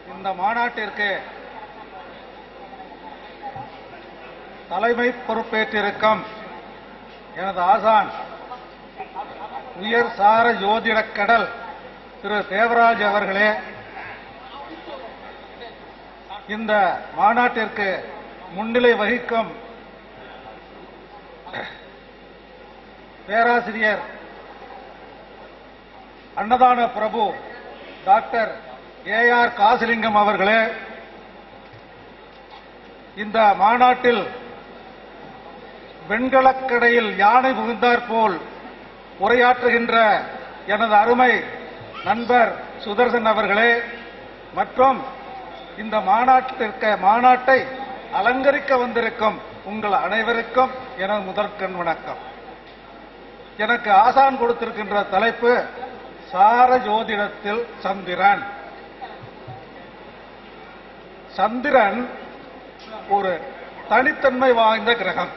இந்த மாநாட்டிற்கு தலைமை பொறுப்பேற்றிருக்கும் எனது ஆசான் உயர் சார ஜோதிடக் கடல் திரு தேவராஜ் அவர்களே இந்த மாநாட்டிற்கு முன்னிலை வகிக்கும் பேராசிரியர் Annadana Prabhu doctor A R Kasilingam அவர்களே இந்த மாநாட்டில் வெண்கலக்கடையில் யானை புகுந்தாற் போல் உரையாற்றுகின்ற எனது அருமை நண்பர் சுதர்சன் அவர்களே மற்றும் இந்த மாநாட்டிற்கு மாநாட்டை அலங்கரிக்க வந்திருக்கும் உங்கள் அனைவருக்கும் எனது முதற்கண் வணக்கம் எனக்கு ஆசான் கொடுத்திருக்கின்ற தலைப்பு சார ஜோதிடத்தில் சந்திரன் சந்திரன் ஒரு தனித்தன்மை வாய்ந்த கிரகம்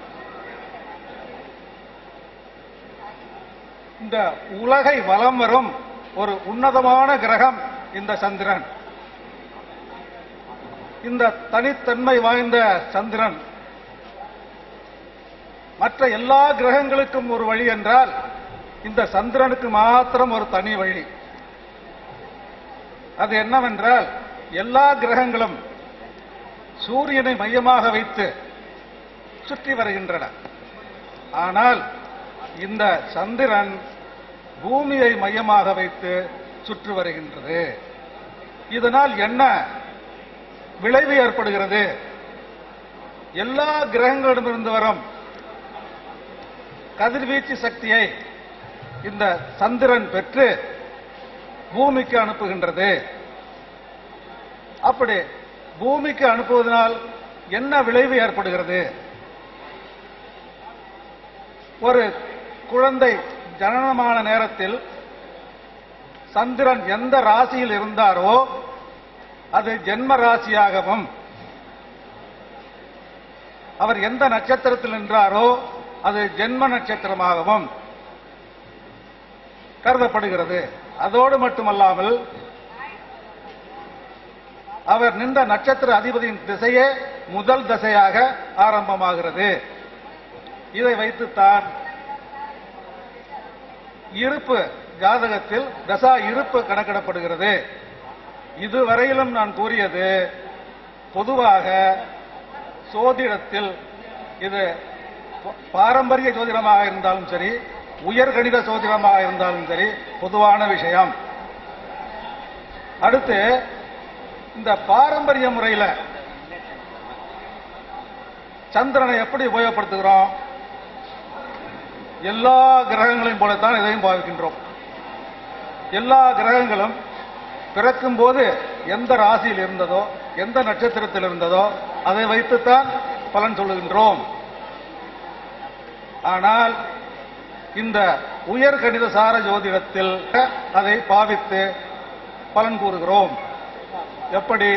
இந்த உலகை வலம் வரும் ஒரு உன்னதமான கிரகம் இந்த சந்திரன் இந்த தனித்தன்மை வாய்ந்த சந்திரன் மற்ற எல்லா கிரகங்களுக்கும் ஒரு வழி என்றால் இந்த சந்திரனுக்கு மாத்திரம் ஒரு தனி வழி அது என்னவென்றால் எல்லா கிரகங்களும் சூரியனை மையமாக வைத்து சுற்றி வருகின்றன ஆனால் இந்த சந்திரன் பூமியை மையமாக வைத்து சுற்றி வருகின்றது இதனால் என்ன விளைவு ஏற்படுகிறது எல்லா கிரகங்களிடமிருந்து வரும் கதிர்வீச்சு சக்தியை இந்த சந்திரன் பெற்று பூமிக்கு அனுப்புகின்றது அப்படி பூமிக்கு அனுப்புவதனால் என்ன விளைவு ஏற்படுகிறது ஒரு குழந்தை ஜனனமான நேரத்தில் சந்திரன் எந்த ராசியில் இருந்தாரோ அது ஜென்ம ராசியாகவும் அவர் எந்த நட்சத்திரத்தில் நின்றாரோ அது ஜென்ம நட்சத்திரமாகவும் கருதப்படுகிறது அதோடு மட்டுமல்லாமல் அவர் நின்ற நட்சத்திர அதிபதியின் திசையே முதல் திசையாக ஆரம்பமாகிறது இதை வைத்துத்தான் இருப்பு ஜாதகத்தில் தசா இருப்பு கணக்கிடப்படுகிறது இதுவரையிலும் நான் கூறியது பொதுவாக சோதிடத்தில் இது ப- பாரம்பரிய ஜோதிடமாக இருந்தாலும் சரி உயர்கணித சோதிடமாக இருந்தாலும் சரி பொதுவான விஷயம் அடுத்து இந்த பாரம்பரிய முறையில் சந்திரனை எப்படி உபயோகப்படுத்துகிறோம் எல்லா கிரகங்களையும் போலத்தான் இதையும் பாவிக்கின்றோம் எல்லா கிரகங்களும் பிறக்கும் போது எந்த ராசியில் இருந்ததோ எந்த நட்சத்திரத்தில் இருந்ததோ அதை வைத்துத்தான் பலன் சொல்லுகின்றோம் ஆனால் இந்த உயர் கணித சார ஜோதிடத்தில் அதை பாவித்து பலன் கூறுகிறோம் எப்படி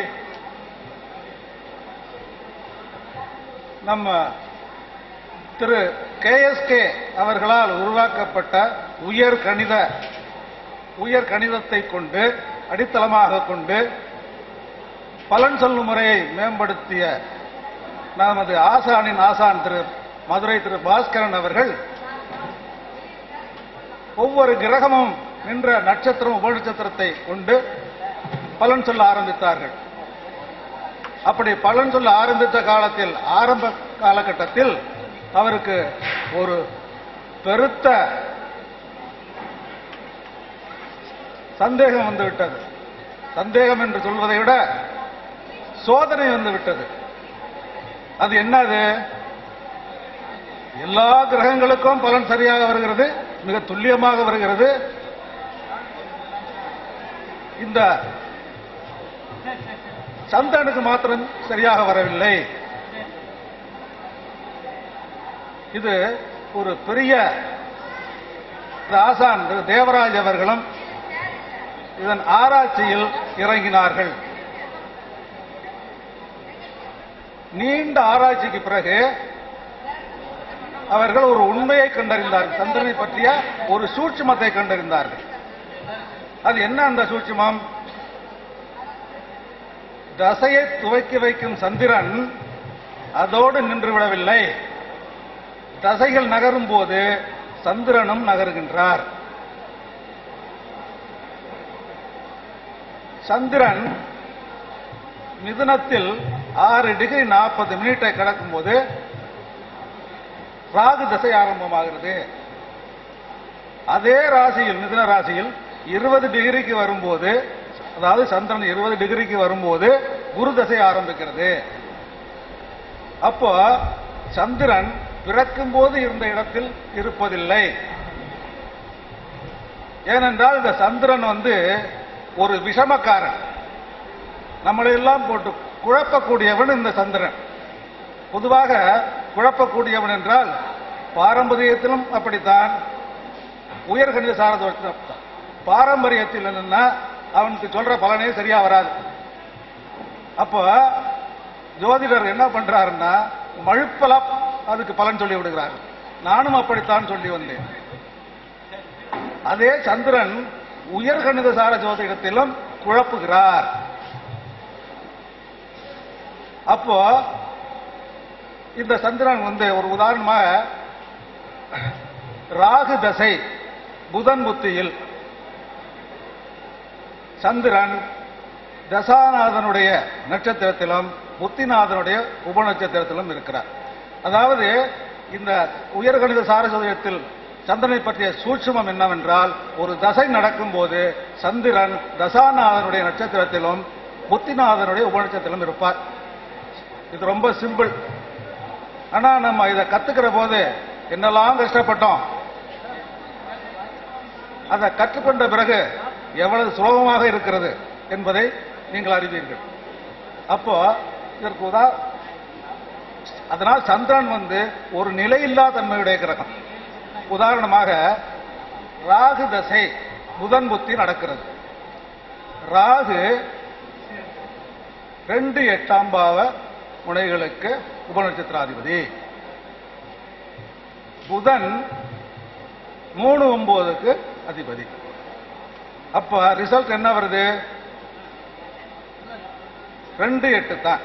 நம்ம திரு கேஎஸ்கே அவர்களால் உருவாக்கப்பட்ட உயர் கணித உயர் கணிதத்தை கொண்டு அடித்தளமாக கொண்டு பலன் சொல்லும் முறையை மேம்படுத்திய நமது ஆசானின் ஆசான் திரு மதுரை திரு பாஸ்கரன் அவர்கள் ஒவ்வொரு கிரகமும் நின்ற நட்சத்திரம் உபநட்சத்திரத்தை கொண்டு பலன் சொல்ல ஆரம்பித்தார்கள் அப்படி பலன் சொல்ல ஆரம்பித்த காலத்தில் ஆரம்ப காலகட்டத்தில் அவருக்கு ஒரு பெருத்த சந்தேகம் வந்து விட்டது சந்தேகம் என்று சொல்வதை விட சோதனை வந்து விட்டது அது என்னது எல்லா கிரகங்களுக்கும் பலன் சரியாக வருகிறது மிக துல்லியமாக வருகிறது இந்த சந்திரனுக்கு மாத்திரம் சரியாக வரவில்லை இது ஒரு பெரிய இந்த ஆசான் திரு தேவராஜ் அவர்களும் இதன் ஆராய்ச்சியில் இறங்கினார்கள் நீண்ட ஆராய்ச்சிக்கு பிறகு அவர்கள் ஒரு உண்மையை கண்டறிந்தார்கள் சந்திரனை பற்றிய ஒரு சூட்சுமத்தை கண்டறிந்தார்கள் அது என்ன அந்த சூட்சுமம் தசையை துவக்கி வைக்கும் சந்திரன் அதோடு நின்று விடவில்லை தசைகள் நகரும் போது சந்திரனும் நகருகின்றார் சந்திரன் மிதுனத்தில் ஆறு டிகிரி நாற்பது மினிட்டை கடக்கும் போது ராகு தசை ஆரம்பமாகிறது அதே ராசியில் மிதுன ராசியில் இருபது டிகிரிக்கு வரும்போது அதாவது சந்திரன் இருபது டிகிரிக்கு வரும்போது குரு தசை ஆரம்பிக்கிறது அப்போ சந்திரன் பிறக்கும் போது இருந்த இடத்தில் இருப்பதில்லை ஏனென்றால் இந்த சந்திரன் வந்து ஒரு விஷமக்காரன் நம்மளை எல்லாம் போட்டு குழப்பக்கூடியவன் இந்த சந்திரன் பொதுவாக குழப்பக்கூடியவன் என்றால் பாரம்பரியத்திலும் அப்படித்தான் உயர்கணித சாரத பாரம்பரியத்தில் என்னன்னா அவனுக்கு சொல்ற பலனே சரியா வராது அப்போ ஜோதிடர் என்ன பண்றாருன்னா மழுப்பலா அதுக்கு பலன் சொல்லி விடுகிறார் நானும் அப்படித்தான் சொல்லி வந்தேன் அதே சந்திரன் உயர்கணித சார ஜோதிடத்திலும் குழப்புகிறார் அப்போ இந்த சந்திரன் வந்து ஒரு உதாரணமாக ராகு தசை புதன் புத்தியில் சந்திரன் தசாநாதனுடைய நட்சத்திரத்திலும் புத்திநாதனுடைய உப நட்சத்திரத்திலும் இருக்கிறார் அதாவது இந்த உயர்கணித சாரசோதயத்தில் சந்திரனை பற்றிய சூட்சுமம் என்னவென்றால் ஒரு தசை நடக்கும் போது சந்திரன் தசாநாதனுடைய நட்சத்திரத்திலும் புத்திநாதனுடைய உப நட்சத்திரத்திலும் இருப்பார் இது ரொம்ப சிம்பிள் ஆனா நம்ம இதை கத்துக்கிற போது என்னெல்லாம் கஷ்டப்பட்டோம் அதை கற்றுக்கொண்ட பிறகு எவ்வளவு சுலபமாக இருக்கிறது என்பதை நீங்கள் அறிவீர்கள் அப்போ இதற்கு உதா அதனால் சந்திரன் வந்து ஒரு நிலையில்லா தன்மையுடைய கிரகம் உதாரணமாக ராகு தசை புதன் புத்தி நடக்கிறது ராகு ரெண்டு எட்டாம் பாவ முனைகளுக்கு உபநட்சத்திராதிபதி புதன் மூணு ஒன்பதுக்கு அதிபதி அப்ப ரிசல்ட் என்ன வருது ரெண்டு எட்டு தான்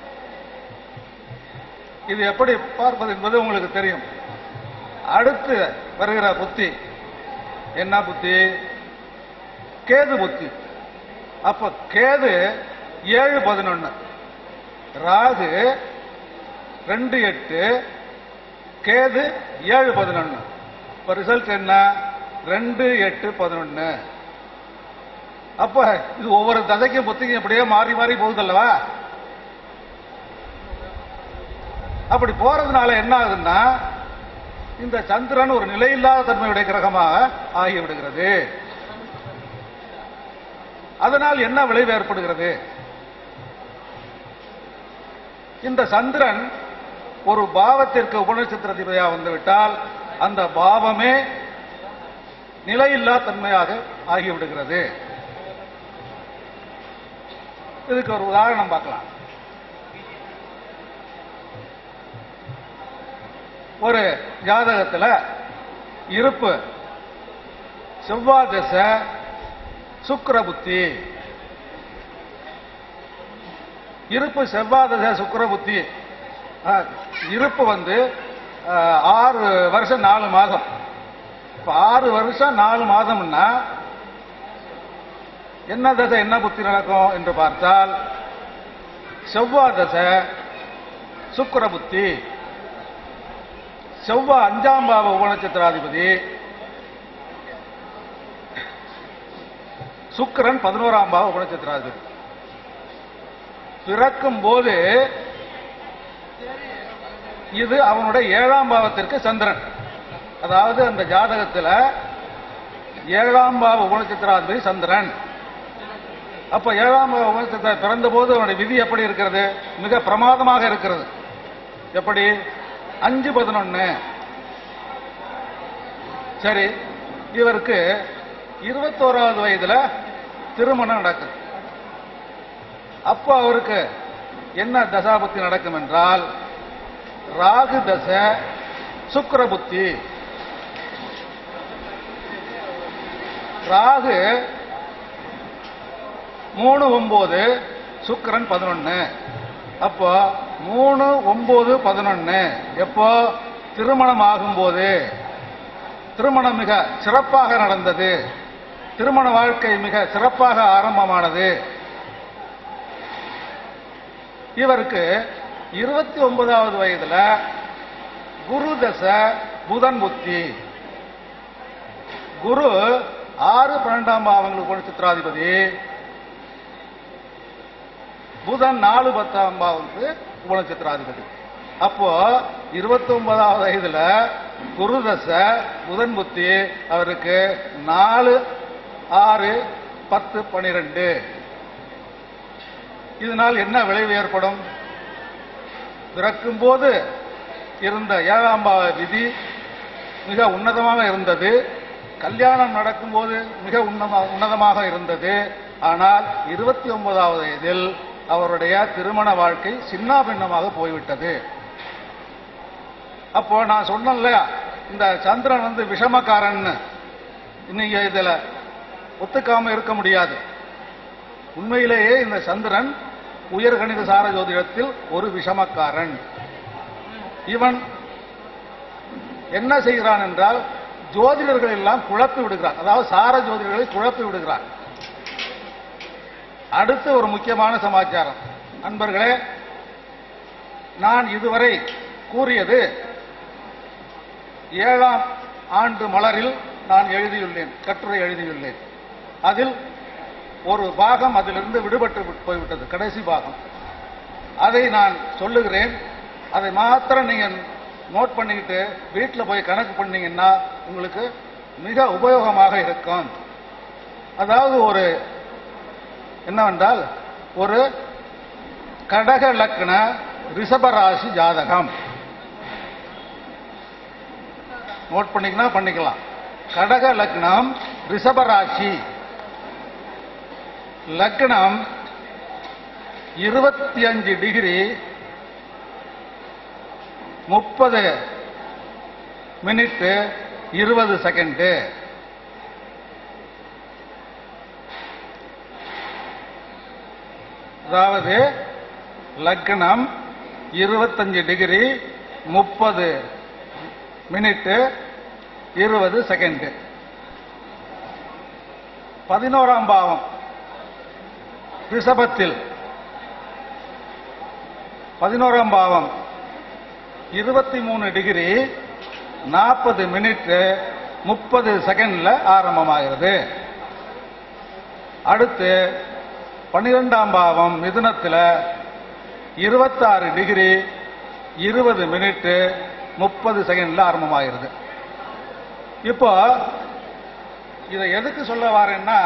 இது எப்படி பார்ப்பது என்பது உங்களுக்கு தெரியும் அடுத்து வருகிற புத்தி என்ன புத்தி கேது புத்தி அப்ப கேது ஏழு பதினொன்னு ராகு ரெண்டு எட்டு கேது ஏழு பதினொன்னு இப்ப ரிசல்ட் என்ன ரெண்டு எட்டு பதினொன்னு அப்ப இது ஒவ்வொரு தசைக்கும் புத்திக்கும் இப்படியே மாறி மாறி போகுதல்லவா அப்படி போறதுனால என்ன ஆகுதுன்னா இந்த சந்திரன் ஒரு நிலையில்லாத தன்மையுடைய கிரகமாக ஆகிவிடுகிறது அதனால் என்ன விளைவு ஏற்படுகிறது இந்த சந்திரன் ஒரு பாவத்திற்கு உபநட்சத்திரதிபதியாக வந்துவிட்டால் அந்த பாவமே நிலையில்லா தன்மையாக ஆகிவிடுகிறது இதுக்கு ஒரு உதாரணம் பார்க்கலாம் ஒரு ஜாதகத்தில் இருப்பு செவ்வாய் தசை சுக்கிர புத்தி இருப்பு செவ்வாய் தசை சுக்கிர புத்தி ஆ, இருப்பு வந்து ஆ, ஆறு வருஷம் நாலு மாதம் இப்ப ஆறு வருஷம் நாலு மாதம்னா என்ன தசை என்ன புத்தி நடக்கும் என்று பார்த்தால் செவ்வாய் தசை சுக்கிர புத்தி செவ்வாய் அஞ்சாம் பாவ உபநட்சத்திராதிபதி சுக்கிரன் பதினோராம் பாவ உபநட்சத்திராதிபதி பிறக்கும் போது இது அவனுடைய ஏழாம் பாவத்திற்கு சந்திரன் அதாவது அந்த ஜாதகத்தில் ஏழாம் பாவ உபநட்சத்திராதிபதி சந்திரன் அப்ப ஏழாம் பாவ உபநட்சத்திர பிறந்த போது அவனுடைய விதி எப்படி இருக்கிறது மிக பிரமாதமாக இருக்கிறது எப்படி அஞ்சு பதினொன்னு சரி இவருக்கு இருபத்தோராவது வயதுல திருமணம் நடக்குது அப்போ அவருக்கு என்ன தசாபுத்தி நடக்கும் என்றால் ராகு தசை சுக்கிர புத்தி ராகு மூணு ஒன்பது சுக்கிரன் பதினொன்னு அப்போ மூணு ஒன்பது பதினொன்னு எப்போ திருமணம் ஆகும்போது திருமணம் மிக சிறப்பாக நடந்தது திருமண வாழ்க்கை மிக சிறப்பாக ஆரம்பமானது இவருக்கு இருபத்தி ஒன்பதாவது வயதுல குரு தசை புதன் புத்தி குரு ஆறு பன்னெண்டாம் பாவங்களுக்கு கொண்டு சித்திராதிபதி புதன் நாலு பத்தாம் பாவத்துக்கு குணச்சித்திராதிபதி அப்போ இருபத்தி ஒன்பதாவது வயதுல குரு தசை புதன் புத்தி அவருக்கு நாலு ஆறு பத்து பனிரெண்டு இதனால் என்ன விளைவு ஏற்படும் பிறக்கும் போது இருந்த ஏழாம் பாவ விதி மிக உன்னதமாக இருந்தது கல்யாணம் நடக்கும்போது மிக உன்னத- உன்னதமாக இருந்தது ஆனால் இருபத்தி ஒன்பதாவது வயதில் அவருடைய திருமண வாழ்க்கை சின்னாபின்னமாக போய்விட்டது அப்போ நான் சொன்னேன்ல இந்த சந்திரன் வந்து விஷமக்காரன் நீங்க இதுல ஒத்துக்காம இருக்க முடியாது உண்மையிலேயே இந்த சந்திரன் உயர்கணித சார ஜோதிடத்தில் ஒரு விஷமக்காரன் இவன் என்ன செய்கிறான் என்றால் ஜோதிடர்கள் எல்லாம் குழப்பி விடுகிறான் அதாவது சார ஜோதிடர்களை குழப்பி விடுகிறான் அடுத்து ஒரு முக்கியமான சமாச்சாரம் நண்பர்களே நான் இதுவரை கூறியது ஏழாம் ஆண்டு மலரில் நான் எழுதியுள்ளேன் கட்டுரை எழுதியுள்ளேன் அதில் ஒரு பாகம் அதிலிருந்து விடுபட்டு விட்டு போய்விட்டது கடைசி பாகம் அதை நான் சொல்லுகிறேன் அதை மாத்திரம் நீங்க நோட் பண்ணிக்கிட்டு வீட்டில் போய் கணக்கு பண்ணீங்கன்னா உங்களுக்கு மிக உபயோகமாக இருக்கும் அதாவது ஒரு என்னவென்றால் ஒரு கடக லக்ன ரிஷபராசி ஜாதகம் நோட் பண்ணிக்கனா பண்ணிக்கலாம் கடக லக்னம் ரிஷபராசி லக்னம் இருபத்தி அஞ்சு டிகிரி முப்பது மினிட்டு இருபது செகண்டு அதாவது லக்னம் இருபத்தஞ்சு டிகிரி முப்பது மினிட்டு இருபது செகண்டு பதினோராம் பாவம் ரிஷபத்தில் பதினோராம் பாவம் இருபத்தி மூணு டிகிரி நாற்பது மினிட் முப்பது செகண்ட்ல ஆரம்பமாகிறது அடுத்து பன்னிரெண்டாம் பாவம் மிதுனத்தில் இருபத்தாறு டிகிரி இருபது மினிட் முப்பது செகண்ட்ல ஆரம்பமாகிறது இப்போ இதை எதுக்கு சொல்ல வரேன்னா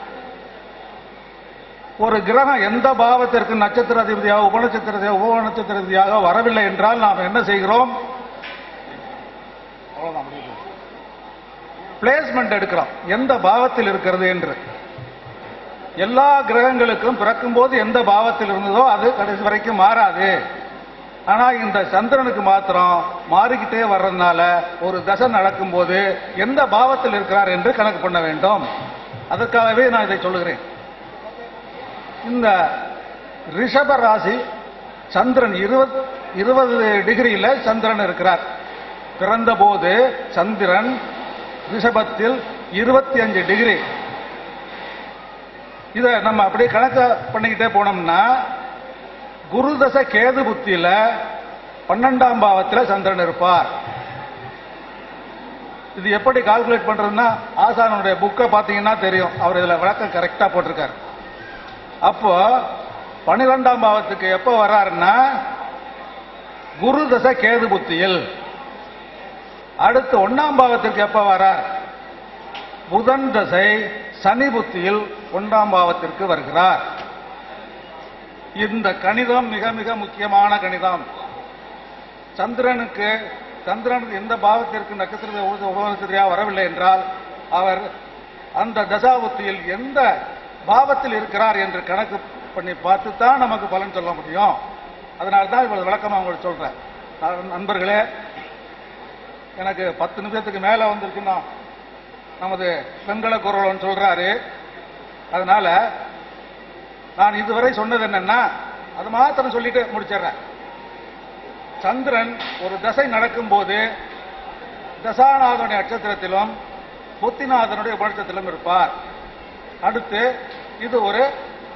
ஒரு கிரகம் எந்த பாவத்திற்கு நட்சத்திர அதிபதியாக உபநட்சத்திர உப நட்சத்திர அதிபதியாக வரவில்லை என்றால் நாம் என்ன செய்கிறோம் அவ்வளவுதான் முடியுது. பிளேஸ்மெண்ட் எடுக்கிறோம் எந்த பாவத்தில் இருக்கிறது என்று எல்லா கிரகங்களுக்கும் பிறக்கும்போது எந்த பாவத்தில் இருந்ததோ அது கடைசி வரைக்கும் மாறாது ஆனா இந்த சந்திரனுக்கு மாத்திரம் மாறிக்கிட்டே வர்றதுனால ஒரு தசை நடக்கும்போது எந்த பாவத்தில் இருக்கிறார் என்று கணக்கு பண்ண வேண்டும் அதற்காகவே நான் இதை சொல்லுகிறேன் இந்த ரிஷப ராசி சந்திரன் இருபது இருபது டிகிரியில சந்திரன் இருக்கிறார் பிறந்தபோது சந்திரன் ரிஷபத்தில் இருபத்தி அஞ்சு டிகிரி இதை நம்ம அப்படியே கணக்க பண்ணிக்கிட்டே போனோம்னா குரு தசை கேது புத்தியில பன்னெண்டாம் பாவத்தில் சந்திரன் இருப்பார் இது எப்படி கால்குலேட் பண்றதுன்னா ஆசானுடைய புக்கை பார்த்தீங்கன்னா தெரியும் அவர் இதுல விளக்கம் கரெக்டா போட்டிருக்காரு அப்போ பன்னிரெண்டாம் பாவத்துக்கு எப்போ வர்றாருன்னா குரு தசை கேது புத்தியில் அடுத்து ஒன்னாம் பாவத்திற்கு எப்ப வரார் புதன் தசை சனி புத்தியில் ஒன்றாம் பாவத்திற்கு வருகிறார் இந்த கணிதம் மிக மிக முக்கியமான கணிதம் சந்திரனுக்கு சந்திரன் எந்த பாவத்திற்கு நட்சத்திர உபநட்சத்திரியா வரவில்லை என்றால் அவர் அந்த தசாபுத்தியில் எந்த பாவத்தில் இருக்கிறார் என்று கணக்கு பண்ணி பார்த்து தான் நமக்கு பலன் சொல்ல முடியும் அதனால தான் இவ்வளவு விளக்கமா உங்களுக்கு சொல்றேன் நான் நண்பர்களே எனக்கு பத்து நிமிஷத்துக்கு மேல வந்திருக்குன்னா நமது வெண்கல குரலன் சொல்றாரு அதனால நான் இதுவரை சொன்னது என்னன்னா அது மாத்திரம் சொல்லிட்டு முடிச்சிடுறேன் சந்திரன் ஒரு தசை நடக்கும்போது தசாநாதனுடைய நட்சத்திரத்திலும் புத்திநாதனுடைய உபநட்சத்திலும் இருப்பார் அடுத்து இது ஒரு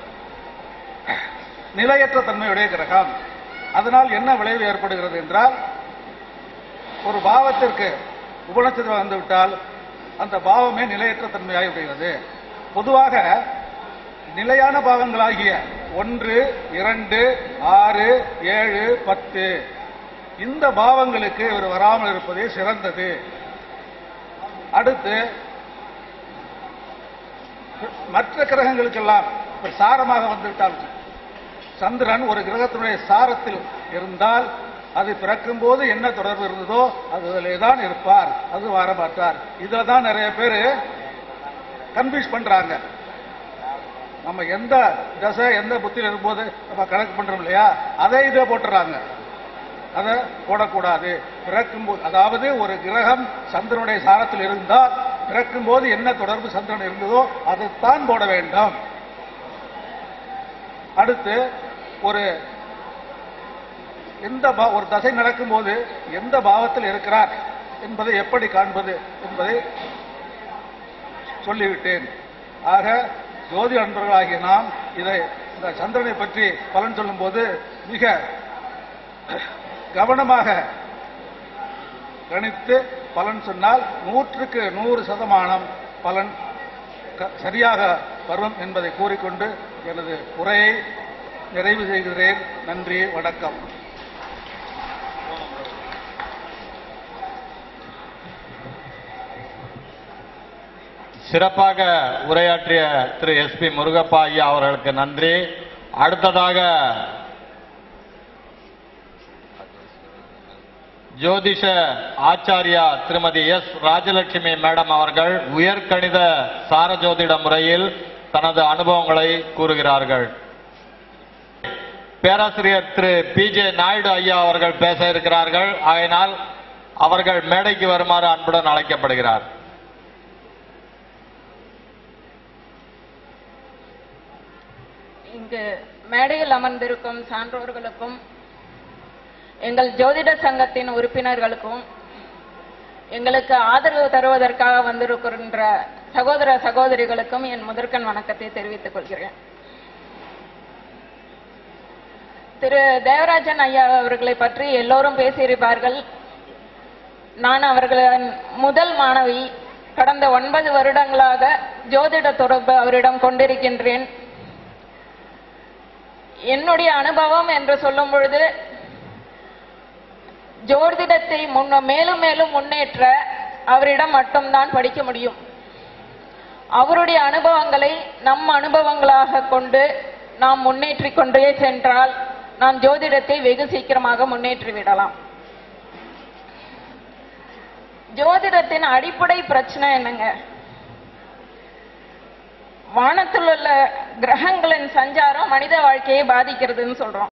நிலையற்ற தன்மையுடைய கிரகம் அதனால் என்ன விளைவு ஏற்படுகிறது என்றால் ஒரு பாவத்திற்கு உபநட்சத்திரம் வந்துவிட்டால் அந்த பாவமே நிலையற்ற தன்மையாகி விடுகிறது பொதுவாக நிலையான பாவங்களாகிய ஒன்று இரண்டு ஆறு ஏழு பத்து இந்த பாவங்களுக்கு இவர் வராமல் இருப்பதே சிறந்தது அடுத்து மற்ற கிரகங்களுக்கெல்லாம் இப்ப சாரமாக வந்துவிட்டால் சந்திரன் ஒரு கிரகத்தினுடைய சாரத்தில் இருந்தால் அது பிறக்கும் போது என்ன தொடர்பு இருந்ததோ அதிலே தான் இருப்பார் அது வர மாட்டார் இதுல தான் நிறைய பேர் கன்ஃபியூஸ் பண்றாங்க நம்ம எந்த தசை எந்த புத்தியில் இருக்கும்போது நம்ம கணக்கு பண்றோம் இல்லையா அதை இதை போட்டுறாங்க அதை போடக்கூடாது பிறக்கும்போது அதாவது ஒரு கிரகம் சந்திரனுடைய சாரத்தில் இருந்தால் பிறக்கும் போது என்ன தொடர்பு சந்திரன் இருந்ததோ அதைத்தான் போட வேண்டும் அடுத்து ஒரு எந்த பா- ஒரு தசை நடக்கும்போது எந்த பாவத்தில் இருக்கிறார் என்பதை எப்படி காண்பது என்பதை சொல்லிவிட்டேன் ஆக ஜோதி அன்பர்களாகிய நாம் இதை இந்த சந்திரனை பற்றி பலன் சொல்லும்போது மிக கவனமாக கணித்து பலன் சொன்னால் நூற்றுக்கு நூறு சதமானம் பலன் க- சரியாக வரும் என்பதை கூறிக்கொண்டு எனது உரையை நிறைவு செய்கிறேன் நன்றி வணக்கம் சிறப்பாக உரையாற்றிய திரு எஸ் பி முருகப்பா ஐயா அவர்களுக்கு நன்றி அடுத்ததாக ஜோதிஷ ஆச்சாரியா திருமதி எஸ் ராஜலட்சுமி மேடம் அவர்கள் உயர்கணித சாரஜோதிட முறையில் தனது அனுபவங்களை கூறுகிறார்கள் பேராசிரியர் திரு பி ஜே நாயுடு ஐயா அவர்கள் பேச இருக்கிறார்கள் ஆகையினால் அவர்கள் மேடைக்கு வருமாறு அன்புடன் அழைக்கப்படுகிறார் இங்கு மேடையில் அமர்ந்திருக்கும் சான்றோர்களுக்கும் எங்கள் ஜோதிட சங்கத்தின் உறுப்பினர்களுக்கும் எங்களுக்கு ஆதரவு தருவதற்காக வந்திருக்கின்ற சகோதர சகோதரிகளுக்கும் என் முதற்கண் வணக்கத்தை தெரிவித்துக் கொள்கிறேன் திரு தேவராஜன் ஐயா அவர்களை பற்றி எல்லோரும் பேசியிருப்பார்கள் நான் அவர்களின் முதல் மாணவி கடந்த ஒன்பது வருடங்களாக ஜோதிட தொடர்பு அவரிடம் கொண்டிருக்கின்றேன் என்னுடைய அனுபவம் என்று சொல்லும் பொழுது ஜோதிடத்தை முன்ன மேலும் மேலும் முன்னேற்ற அவரிடம் மட்டும்தான் படிக்க முடியும் அவருடைய அனுபவங்களை நம் அனுபவங்களாக கொண்டு நாம் முன்னேற்றிக் கொண்டே சென்றால் நாம் ஜோதிடத்தை வெகு சீக்கிரமாக முன்னேற்றி விடலாம் ஜோதிடத்தின் அடிப்படை பிரச்சனை என்னங்க வானத்தில் உள்ள கிரகங்களின் சஞ்சாரம் மனித வாழ்க்கையை பாதிக்கிறதுன்னு சொல்றோம்